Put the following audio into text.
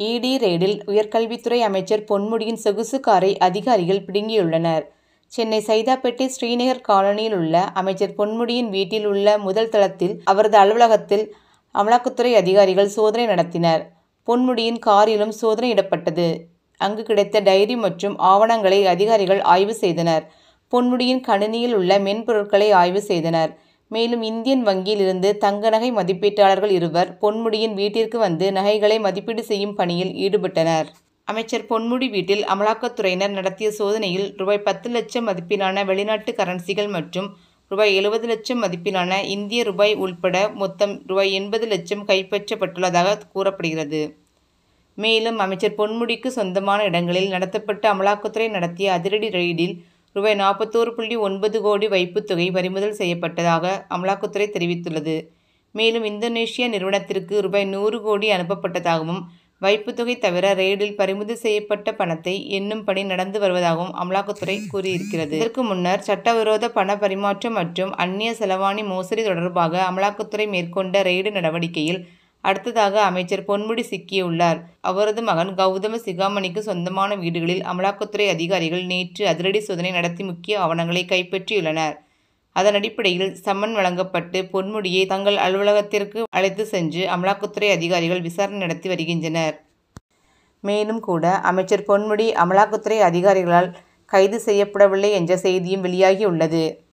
இ. ரெய்டில் உயர்கல்வித்துறை அமைச்சர் பொன்முடியின் சொகுசு காரை அதிகாரிகள் பிடுங்கியுள்ளனர். சென்னை சைதாப்பேட்டை ஸ்ரீநகர் காலனியில் உள்ள அமைச்சர் பொன்முடியின் வீட்டில் உள்ள முதல் தளத்தில் அவரது அலுவலகத்தில் அமலாக்கத்துறை அதிகாரிகள் சோதனை நடத்தினர். பொன்முடியின் காரிலும் சோதனையிடப்பட்டது. அங்கு கிடைத்த டைரி மற்றும் ஆவணங்களை அதிகாரிகள் ஆய்வு செய்தனர். பொன்முடியின் கணினியில் உள்ள மென்பொருட்களை ஆய்வு செய்தனர். மேலும் இந்தியன் வங்கியில் இருந்து தங்க நகை மதிப்பீட்டாளர்கள் இருவர் பொன்முடியின் வீட்டிற்கு வந்து நகைகளை மதிப்பீடு செய்யும் பணியில் ஈடுபட்டனர். அமைச்சர் பொன்முடி வீட்டில் அமலாக்கத்துறையினர் நடத்திய சோதனையில் ரூபாய் பத்து லட்சம் மதிப்பிலான வெளிநாட்டு கரன்சிகள் மற்றும் ரூபாய் எழுபது லட்சம் மதிப்பிலான இந்திய ரூபாய் உள்பட மொத்தம் ரூபாய் எண்பது லட்சம் கைப்பற்றப்பட்டுள்ளதாக கூறப்படுகிறது. மேலும் அமைச்சர் பொன்முடிக்கு சொந்தமான இடங்களில் நடத்தப்பட்ட அமலாக்கத்துறை நடத்திய அதிரடி ரெய்டில் ரூபாய் நாற்பத்தொரு புள்ளி ஒன்பது கோடி வைப்புத் தொகை பறிமுதல் செய்யப்பட்டதாக அமலாக்கத்துறை தெரிவித்துள்ளது. மேலும் இந்தோனேஷிய நிறுவனத்திற்கு ரூபாய் நூறு கோடி அனுப்பப்பட்டதாகவும் வைப்புத் தொகை தவிர ரெய்டில் பறிமுதல் செய்யப்பட்ட பணத்தை எண்ணும் பணி நடந்து வருவதாகவும் அமலாக்கத்துறை கூறியிருக்கிறது. இதற்கு முன்னர் சட்டவிரோத பண பரிமாற்றம் மற்றும் அன்னிய செலாவணி மோசடி தொடர்பாக அமலாக்கத்துறை மேற்கொண்ட ரெய்டு நடவடிக்கையில் அடுத்ததாக அமைச்சர் பொன்முடி சிக்கியுள்ளார். அவரது மகன் கவுதம சிகாமணிக்கு சொந்தமான வீடுகளில் அமலாக்கத்துறை அதிகாரிகள் நேற்று அதிரடி சோதனை நடத்தி முக்கிய ஆவணங்களை கைப்பற்றியுள்ளனர். அதனடிப்படையில் சம்மன் வழங்கப்பட்டு பொன்முடியை தங்கள் அலுவலகத்திற்கு அழைத்து சென்று அமலாக்கத்துறை அதிகாரிகள் விசாரணை நடத்தி வருகின்றனர். மேலும் கூட அமைச்சர் பொன்முடி அமலாக்கத்துறை அதிகாரிகளால் கைது செய்யப்படவில்லை என்ற செய்தியும் வெளியாகியுள்ளது.